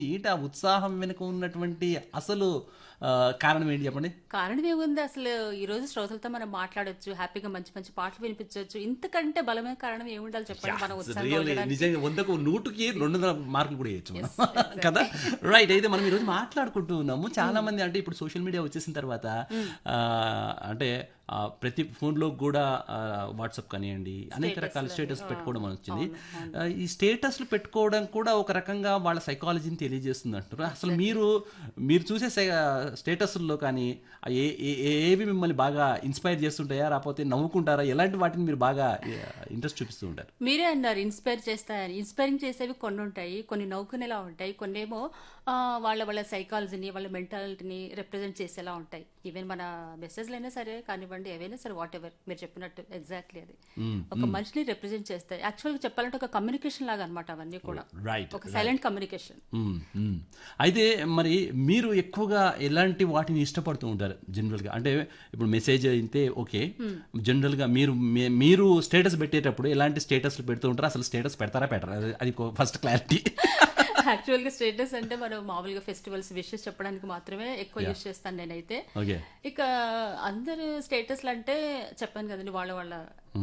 ఏంటి ఆ ఉత్సాహం వెనుక ఉన్నటువంటి అసలు ఆహ్, కారణం ఏంటి చెప్పండి? కారణం ఏముంది అసలు ఈ రోజు శ్రోతలతో మనం మాట్లాడొచ్చు హ్యాపీగా మంచి మంచి పాటలు వినిపించవచ్చు ఇంతకంటే బలమైన కారణం ఏముండాలి చెప్పండి మనం ఉత్సాహంగా రియల్లీ ఉండడానికి నిజంగా వందకు నూటికి రెండు వందల మార్కులు కూడా వేయచ్చు మనం కదా రైట్ అయితే మనం ఈరోజు మాట్లాడుకుంటూ ఉన్నాము చాలా మంది అంటే ఇప్పుడు సోషల్ మీడియా వచ్చేసిన తర్వాత ఆ, అంటే ఆ, ప్రతి ఫోన్లో కూడా వాట్సాప్ కానివ్వండి అనేక రకాల స్టేటస్ పెట్టుకోవడం అని వచ్చింది ఆ, ఈ స్టేటస్లు పెట్టుకోవడం కూడా ఒక రకంగా వాళ్ళ సైకాలజీని తెలియజేస్తుంది అంటారు అసలు మీరు మీరు చూసే స్టేటస్ల్లో కానీ ఆ ఏ ఏ- ఏ- ఏవి మిమ్మల్ని బాగా ఇన్స్పైర్ చేస్తుంటాయా రాకపోతే నవ్వుకుంటారా ఎలాంటి వాటిని మీరు బాగా ఇంట్రెస్ట్ చూపిస్తూ ఉంటారు మీరే అన్నారు ఇన్స్పైర్ చేస్తాయని ఇన్స్పైరింగ్ చేసేవి కొన్ని ఉంటాయి కొన్ని నవ్వుకునేలా ఉంటాయి కొన్ని ఏమో ఆ, వాళ్ళ వాళ్ళ సైకాలజీని వాళ్ళ మెంటాలిటీని రిప్రజెంట్ చేసేలా ఉంటాయి ఈవెన్ మన మెసేజ్లు అయినా సరే కానివ్వండి ఏవైనా సరే వాట్ ఎవర్ మీరు చెప్పినట్టు ఎగ్జాక్ట్లీ అది ఒక మనిషిని రిప్రజెంట్ చేస్తాయి యాక్చువల్గా చెప్పాలంటే ఒక కమ్యూనికేషన్ లాగా అనమాట అవన్నీ కూడా రైట్ ఒక సైలెంట్ కమ్యూనికేషన్ మ్మ్, మ్మ్. అయితే మరి మీరు ఎక్కువగా ఎలాంటి వాటిని ఇష్టపడుతూ ఉంటారు జనరల్గా అంటే ఇప్పుడు మెసేజ్ అయితే ఓకే జనరల్గా మీరు మీ- మీరు స్టేటస్ పెట్టేటప్పుడు ఎలాంటి స్టేటస్లు పెడుతూ ఉంటారు అసలు స్టేటస్ పెడతారా పెట్టరా అది- అది ఫస్ట్ క్లారిటీ యాక్చువల్గా స్టేటస్ అంటే మనం మామూలుగా ఫెస్టివల్స్ విషెస్ చెప్పడానికి మాత్రమే ఎక్కువ యూజ్ చేస్తాను నేనైతే ఓకే ఇక అందరు స్టేటస్లు అంటే చెప్పాను కదండి వాళ్ళ వాళ్ళ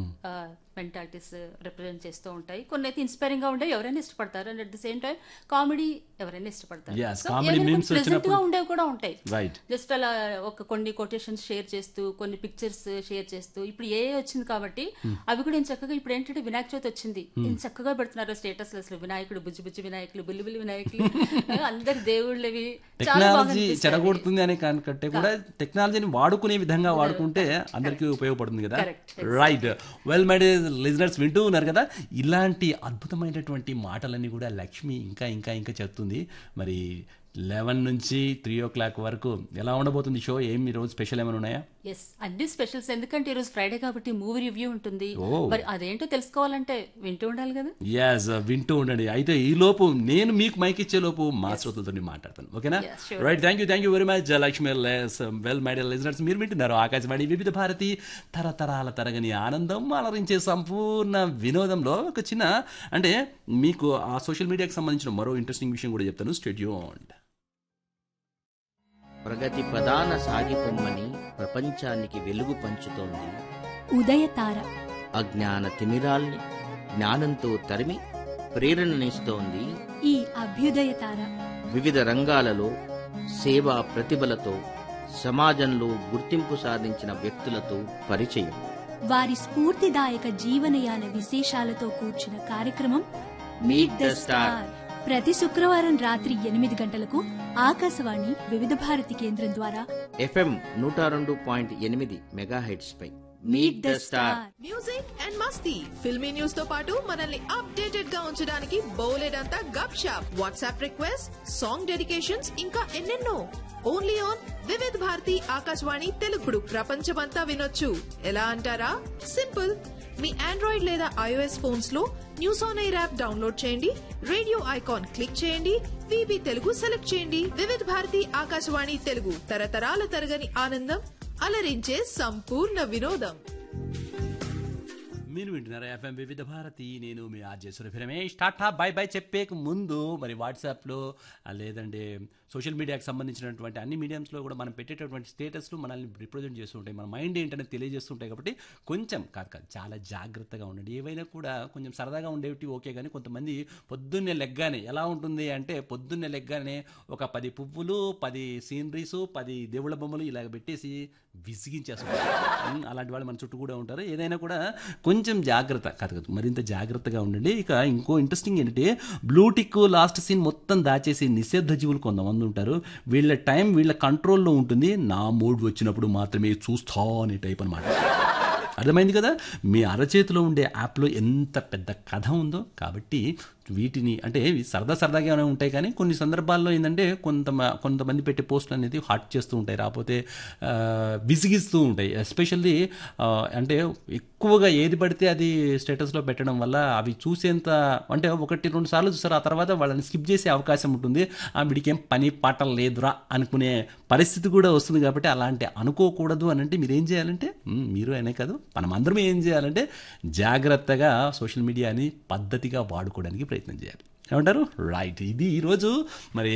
మెంటాలిటీస్ రిప్రజెంట్ చేస్తూ ఉంటాయి కొన్ని అయితే ఇన్స్పైరింగ్ గా ఉంటాయి ఎవరైనా ఇష్టపడతారు and at the same time comedy ఎవరైనా ఇష్టపడతారు Yes, So, comedy ఏమైనా memes కొంచెం pleasant వచ్చినప్పుడు- గా ఉండేవి కూడా ఉంటాయి రైట్ జస్ట్ అలా ఒక కొన్ని కొటేషన్స్ షేర్ చేస్తూ కొన్ని పిక్చర్స్ షేర్ చేస్తూ ఇప్పుడు ఏ వచ్చింది కాబట్టి అవి కూడా నేను చక్కగా ఇప్పుడు ఏంటంటే వినాయక చవితి వచ్చింది నేను చక్కగా పెడుతున్నారు స్టేటస్ అసలు వినాయకుడు బుజ్జి బుజ్జి వినాయకులు బుల్లి బుల్లి వినాయకులు అందరి దేవుళ్ళవి చాలా బాగా టెక్నాలజీ అనిపిస్తాయి. చెడగొడుతుంది అనే కంటే కూడా టెక్నాలజీని వాడుకునే విధంగా వాడుకుంటే అందరికీ ఉపయోగపడుతుంది కదా Correct. Right well my listeners వింటూ ఉన్నారు కదా ఇలాంటి అద్భుతమైనటువంటి మాటలన్నీ కూడా లక్ష్మి ఇంకా ఇంకా ఇంకా చెప్తుంది మరి లెవెన్ నుంచి త్రీ ఓ క్లాక్ వరకు ఎలా ఉండబోతుంది షో ఏం ఈ రోజు స్పెషల్ ఏమైనా ఉన్నాయా ఎస్ అన్ని స్పెషల్స్ ఎందుకంటే ఈరోజు ఫ్రైడే కాబట్టి మూవీ రివ్యూ ఉంటుంది Oh. మరి అదేంటో తెలుసుకోవాలంటే వింటూ ఉండాలి కదా ఎస్ వింటూ ఉండండి అయితే ఈ లోపు నేను మీకు మైక్ ఇచ్చే లోపు మా శ్రోతలతో మాట్లాడతాను ఓకేనా Yes, sure. Right thank you thank you very much Lakshmi well my dear listeners మీరు వింటున్నారు ఆకాశవాణి వివిధ భారతి తరతరాల తరగని ఆనందం అలరించే సంపూర్ణ వినోదంలో ఒక చిన్న అంటే మీకు ఆ సోషల్ మీడియాకి సంబంధించిన మరో ఇంట్రెస్టింగ్ విషయం కూడా చెప్తాను స్టేడియోన్ ప్రగతి ప్రధాన సాగిపొమ్మని ప్రపంచానికి వెలుగు పంచుతోంది ఉదయతార అజ్ఞాన తిమిరాల్ని జ్ఞానంతో తరిమి ప్రేరణనిస్తోంది ఈ అభ్యుదయతార వివిధ రంగాలలో సేవా ప్రతిభలతో సమాజంలో గుర్తింపు సాధించిన వ్యక్తులతో పరిచయం వారి స్ఫూర్తిదాయక జీవనయాన విశేషాలతో కూర్చున్న కార్యక్రమం మీట్ ద స్టార్ ప్రతి శుక్రవారం రాత్రి ఎనిమిది గంటలకు ఆకాశవాణి వివిధ భారతి కేంద్రం ద్వారా ఎఫ్ఎం నూట రెండు పాయింట్ ఎనిమిది మెగాహెడ్స్ పై meet the star music and Masti filmi news తో పాటు మనల్ని అప్డేటెడ్ గా ఉంచడానికి బౌలెడ్ అంతా gupshup WhatsApp request song dedications ఇంకా ఎన్నెన్నో ఓన్లీ ఆన్ వివిధ్ భారతి ఆకాశవాణి తెలుగుడు ప్రపంచమంతా వినొచ్చు ఎలా అంటారా సింపుల్ మీ ఆండ్రాయిడ్ లేదా ఐఓఎస్ ఫోన్స్ లో news on air app download చేయండి రేడియో ఐకాన్ క్లిక్ చేయండి విబి తెలుగు సెలెక్ట్ చేయండి వివిధ్ భారతి ఆకాశవాణి తెలుగు తరతరాల తరగని ఆనందం అలరించే సంపూర్ణ వినోదం మీరు వింటున్నారు ఎఫ్ఎం వివిధ భారతి నేను మీ ఆర్జేశ్వర రమేష్ టాటా బై బై చెప్పేక ముందు మరి వాట్సాప్లో ఆ, లేదంటే సోషల్ మీడియాకి సంబంధించినటువంటి అన్ని మీడియంస్లో కూడా మనం పెట్టేటటువంటి స్టేటస్లు మనల్ని రిప్రజెంట్ చేస్తుంటాయి మన మైండ్ ఏంటనేది తెలియజేస్తుంటాయి కాబట్టి కొంచెం కాదు కాదు చాలా జాగ్రత్తగా ఉండండి ఏవైనా కూడా కొంచెం సరదాగా ఉండేవి ఓకే కానీ కొంతమంది పొద్దున్నే లెగ్గానే ఎలా ఉంటుంది అంటే పొద్దున్నే లెగ్గానే ఒక పది పువ్వులు పది సీనరీస్ పది దేవుళ్ళ బొమ్మలు ఇలాగ పెట్టేసి విసిగించేస్తారు ఉమ్, అలాంటి వాళ్ళు మన చుట్టూ కూడా ఉంటారు ఏదైనా కూడా కొంచెం జాగ్రత్త కాదు కాదు మరింత జాగ్రత్తగా ఉండండి ఇక ఇంకో ఇంట్రెస్టింగ్ ఏంటంటే బ్లూటిక్ లాస్ట్ సీన్ మొత్తం దాచేసి నిషేధ జీవులు కొంతమంది ఉంటారు వీళ్ళ టైం వీళ్ళ కంట్రోల్లో ఉంటుంది నా మూడ్ వచ్చినప్పుడు మాత్రమే చూస్తా అనే టైప్ అనమాట అర్థమైంది కదా మీ అరచేతిలో ఉండే యాప్లో ఎంత పెద్ద కథ ఉందో కాబట్టి వీటిని అంటే ఇవి సరదా సరదాగానే ఉంటాయి కానీ కొన్ని సందర్భాల్లో ఏంటంటే కొంత కొంతమంది పెట్టే పోస్టులు అనేది హాట్ చేస్తూ ఉంటాయి రాకపోతే ఆ, విసిగిస్తూ ఉంటాయి ఎస్పెషల్లీ అంటే ఎక్కువగా ఏది పడితే అది స్టేటస్లో పెట్టడం వల్ల అవి చూసేంత అంటే ఒకటి రెండు సార్లు చూస్తారు ఆ తర్వాత వాళ్ళని స్కిప్ చేసే అవకాశం ఉంటుంది ఆ వీడికి ఏం పని పాట లేదురా అనుకునే పరిస్థితి కూడా వస్తుంది కాబట్టి అలాంటి అనుకోకూడదు అని అంటే మీరు ఏం చేయాలంటే మ్, మీరు అనే కాదు మనం అందరం ఏం చేయాలంటే జాగ్రత్తగా సోషల్ మీడియాని పద్ధతిగా వాడుకోవడానికి ప్రయత్నం చేయాలి ఏమంటారు రైట్ ఇది ఈరోజు మరి